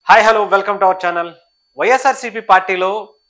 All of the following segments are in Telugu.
hi hello welcome to our channel YSRCP పార్టీలో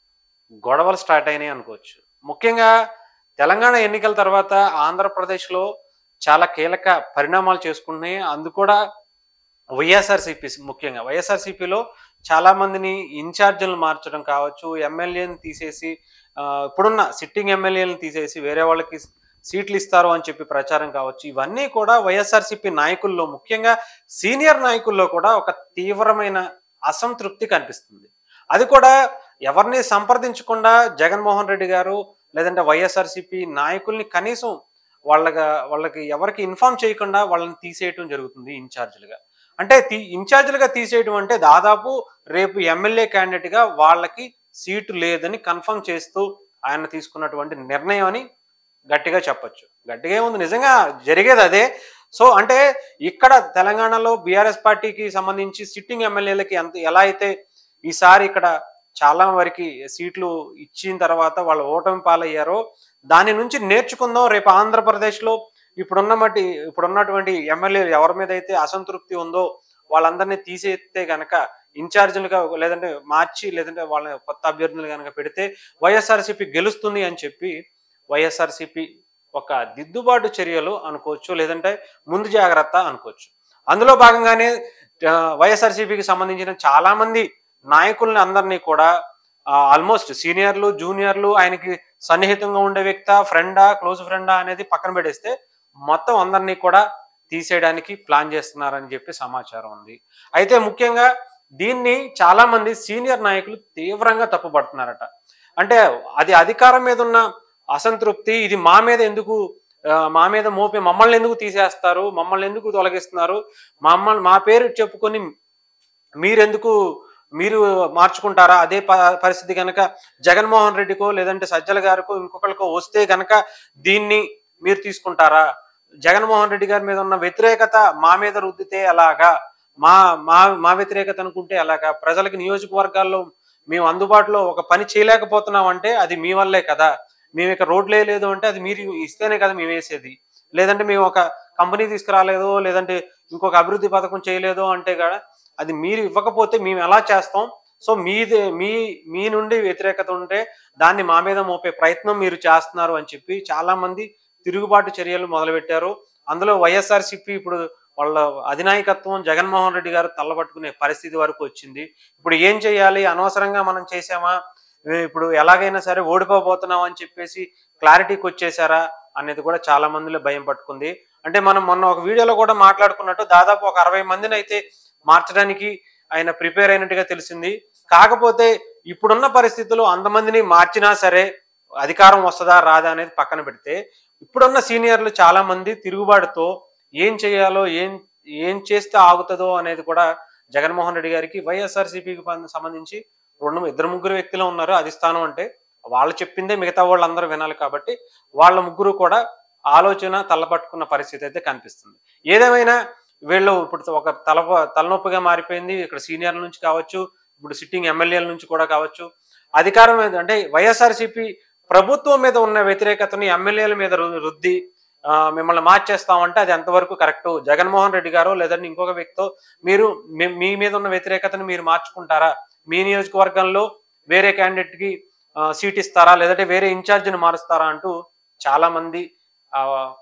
గొడవలు స్టార్ట్ అయినాయి అనుకోవచ్చు ముఖ్యంగా తెలంగాణ ఎన్నికల తర్వాత ఆంధ్రప్రదేశ్లో చాలా కీలక పరిణామాలు చేసుకుంటున్నాయి అందు కూడా వైఎస్ఆర్సీపీ ముఖ్యంగా వైఎస్ఆర్సీపీలో చాలా మందిని ఇన్ఛార్జీలను మార్చడం కావచ్చు ఎమ్మెల్యేని తీసేసి ఆ, ఇప్పుడున్న సిట్టింగ్ ఎమ్మెల్యేలను తీసేసి వేరే వాళ్ళకి సీట్లు ఇస్తారు అని చెప్పి ప్రచారం కావచ్చు ఇవన్నీ కూడా వైఎస్ఆర్సీపీ నాయకుల్లో ముఖ్యంగా సీనియర్ నాయకుల్లో కూడా ఒక తీవ్రమైన అసంతృప్తి కనిపిస్తుంది అది కూడా ఎవరిని సంప్రదించకుండా జగన్మోహన్ రెడ్డి గారు లేదంటే వైఎస్ఆర్సీపీ నాయకుల్ని కనీసం వాళ్ళగా వాళ్ళకి ఎవరికి ఇన్ఫార్మ్ చేయకుండా వాళ్ళని తీసేయటం జరుగుతుంది ఇన్ఛార్జీలుగా అంటే తీ ఇన్ఛార్జీలుగా తీసేయడం అంటే దాదాపు రేపు ఎమ్మెల్యే క్యాండిడేట్గా వాళ్ళకి సీటు లేదని కన్ఫర్మ్ చేస్తూ ఆయన తీసుకున్నటువంటి నిర్ణయం అని గట్టిగా చెప్పొచ్చు గట్టిగా ఏముంది నిజంగా జరిగేది అదే సో అంటే ఇక్కడ తెలంగాణలో బీఆర్ఎస్ పార్టీకి సంబంధించి సిట్టింగ్ ఎమ్మెల్యేలకి ఎంత ఎలా అయితే ఈసారి ఇక్కడ చాలా వరకు సీట్లు ఇచ్చిన తర్వాత వాళ్ళు ఓటమి పాలయ్యారో దాని నుంచి నేర్చుకుందాం రేపు ఆంధ్రప్రదేశ్లో ఇప్పుడున్న మట్టి ఇప్పుడున్నటువంటి ఎమ్మెల్యేలు ఎవరి మీద అయితే అసంతృప్తి ఉందో వాళ్ళందరినీ తీసేస్తే గనక ఇన్ఛార్జీలుగా లేదంటే మార్చి లేదంటే వాళ్ళ కొత్త అభ్యర్థులు కనుక పెడితే వైఎస్ఆర్సీపీ గెలుస్తుంది అని చెప్పి వైఎస్ఆర్సీపీ ఒక దిద్దుబాటు చర్యలు అనుకోవచ్చు లేదంటే ముందు జాగ్రత్త అనుకోవచ్చు అందులో భాగంగానే ఆ, వైఎస్ఆర్సీపీకి సంబంధించిన చాలా మంది నాయకుల్ని అందరినీ కూడా ఆల్మోస్ట్ సీనియర్లు జూనియర్లు ఆయనకి సన్నిహితంగా ఉండే వ్యక్త ఫ్రెండా క్లోజ్ ఫ్రెండా అనేది పక్కన పెట్టేస్తే మొత్తం అందరినీ కూడా తీసేయడానికి ప్లాన్ చేస్తున్నారని చెప్పి సమాచారం ఉంది అయితే ముఖ్యంగా దీన్ని చాలా మంది సీనియర్ నాయకులు తీవ్రంగా తప్పుపడుతున్నారట అంటే అది అధికారం మీద ఉన్న అసంతృప్తి ఇది మా మీద ఎందుకు ఆ, మా మీద మోపి మమ్మల్ని ఎందుకు తీసేస్తారు మమ్మల్ని ఎందుకు తొలగిస్తున్నారు మమ్మల్ని మా పేరు చెప్పుకొని మీరెందుకు మీరు మార్చుకుంటారా అదే ప- పరిస్థితి కనుక జగన్మోహన్ రెడ్డికో లేదంటే సజ్జల గారికో ఇంకొకరికో వస్తే గనక దీన్ని మీరు తీసుకుంటారా జగన్మోహన్ రెడ్డి గారి మీద ఉన్న వ్యతిరేకత మా మీద రుద్దితే ఎలాగా మా మా మా వ్యతిరేకత అనుకుంటే ఎలాగా ప్రజలకు నియోజకవర్గాల్లో మేము అందుబాటులో ఒక పని చేయలేకపోతున్నాం అంటే అది మీ వల్లే కదా మేము ఇక రోడ్లే లేదు అంటే అది మీరు ఇస్తేనే కదా మేము వేసేది లేదంటే మేము ఒక కంపెనీ తీసుకురాలేదు లేదంటే ఇంకొక అభివృద్ధి పథకం చేయలేదు అంటే కూడా అది మీరు ఇవ్వకపోతే మేము ఎలా చేస్తాం సో మీదే మీ మీ నుండి వ్యతిరేకత ఉంటే దాన్ని మా మీద మోపే ప్రయత్నం మీరు చేస్తున్నారు అని చెప్పి చాలా మంది తిరుగుబాటు చర్యలు మొదలుపెట్టారు అందులో వైఎస్ఆర్సీపీ ఇప్పుడు వాళ్ళ అధినాయకత్వం జగన్మోహన్ రెడ్డి గారు తల్లబట్టుకునే పరిస్థితి వరకు వచ్చింది ఇప్పుడు ఏం చేయాలి అనవసరంగా మనం చేసామా ఏ ఇప్పుడు ఎలాగైనా సరే ఓడిపోబోతున్నాం అని చెప్పేసి క్లారిటీకి వచ్చేసారా అనేది కూడా చాలా మందిలో భయం పట్టుకుంది అంటే మనం మొన్న ఒక వీడియోలో కూడా మాట్లాడుకున్నట్టు దాదాపు ఒక అరవై మందిని అయితే మార్చడానికి ఆయన ప్రిపేర్ అయినట్టుగా తెలిసింది కాకపోతే ఇప్పుడున్న పరిస్థితుల్లో అంతమందిని మార్చినా సరే అధికారం వస్తుందా రాదా అనేది పక్కన పెడితే ఇప్పుడున్న సీనియర్లు చాలా మంది తిరుగుబాటుతో ఏం చేయాలో ఏం ఏం చేస్తే ఆగుతుందో అనేది కూడా జగన్మోహన్ రెడ్డి గారికి వైఎస్ఆర్సీపీకి సంబంధించి రెండు ఇద్దరు ముగ్గురు వ్యక్తులు ఉన్నారు అధిష్టానం అంటే వాళ్ళు చెప్పిందే మిగతా వాళ్ళందరూ వినాలి కాబట్టి వాళ్ళ ముగ్గురు కూడా ఆలోచన తలపట్టుకున్న పరిస్థితి అయితే కనిపిస్తుంది ఏదేమైనా వీళ్ళు ఇప్పుడు ఒక తల తలనొప్పిగా మారిపోయింది ఇక్కడ సీనియర్ల నుంచి కావచ్చు ఇప్పుడు సిట్టింగ్ ఎమ్మెల్యేల నుంచి కూడా కావచ్చు అధికారం మీద అంటే వైఎస్ఆర్సీపీ ప్రభుత్వం మీద ఉన్న వ్యతిరేకతని ఎమ్మెల్యేల మీద రు- రుద్ది ఆ, మిమ్మల్ని మార్చేస్తామంటే అది ఎంతవరకు కరెక్ట్ జగన్మోహన్ రెడ్డి గారు లేదంటే ఇంకొక వ్యక్తితో మీరు మీ- మీ మీద ఉన్న వ్యతిరేకతను మీరు మార్చుకుంటారా మీ నియోజకవర్గంలో వేరే క్యాండిడేట్ కి ఆ, సీట్ ఇస్తారా లేదంటే వేరే ఇన్ఛార్జిని మారుస్తారా అంటూ చాలా మంది ఆ,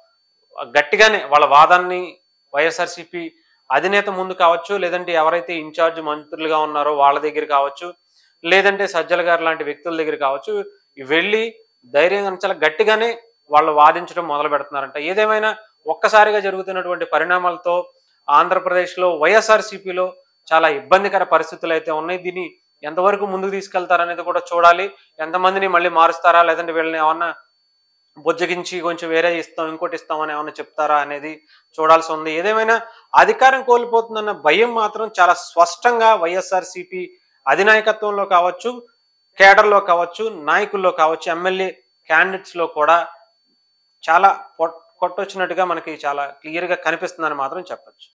గట్టిగానే వాళ్ళ వాదాన్ని వైఎస్ఆర్సీపీ అధినేత ముందు కావచ్చు లేదంటే ఎవరైతే ఇన్ఛార్జ్ మంత్రులుగా ఉన్నారో వాళ్ళ దగ్గర కావచ్చు లేదంటే సజ్జల గారు లాంటి వ్యక్తుల దగ్గర కావచ్చు వెళ్ళి ధైర్యంగా చాలా గట్టిగానే వాళ్ళు వాదించడం మొదలు పెడుతున్నారంట ఏదేమైనా ఒక్కసారిగా జరుగుతున్నటువంటి పరిణామాలతో ఆంధ్రప్రదేశ్లో వైఎస్ఆర్సీపీలో చాలా ఇబ్బందికర పరిస్థితులు అయితే ఉన్నాయి దీన్ని ఎంతవరకు ముందుకు తీసుకెళ్తారనేది కూడా చూడాలి ఎంతమందిని మళ్ళీ మారుస్తారా లేదంటే వీళ్ళని ఏమన్నా బుజ్జగించి కొంచెం వేరే ఇస్తాం ఇంకోటి ఇస్తామని ఏమన్నా చెప్తారా అనేది చూడాల్సి ఉంది ఏదేమైనా అధికారం కోల్పోతుందన్న భయం మాత్రం చాలా స్పష్టంగా వైఎస్ఆర్సీపీ అధినాయకత్వంలో కావచ్చు కేడర్లో కావచ్చు నాయకుల్లో కావచ్చు ఎమ్మెల్యే క్యాండిడేట్స్ లో కూడా చాలా కొట్- కొట్టొచ్చినట్టుగా మనకి చాలా క్లియర్ గా కనిపిస్తుందని మాత్రం చెప్పొచ్చు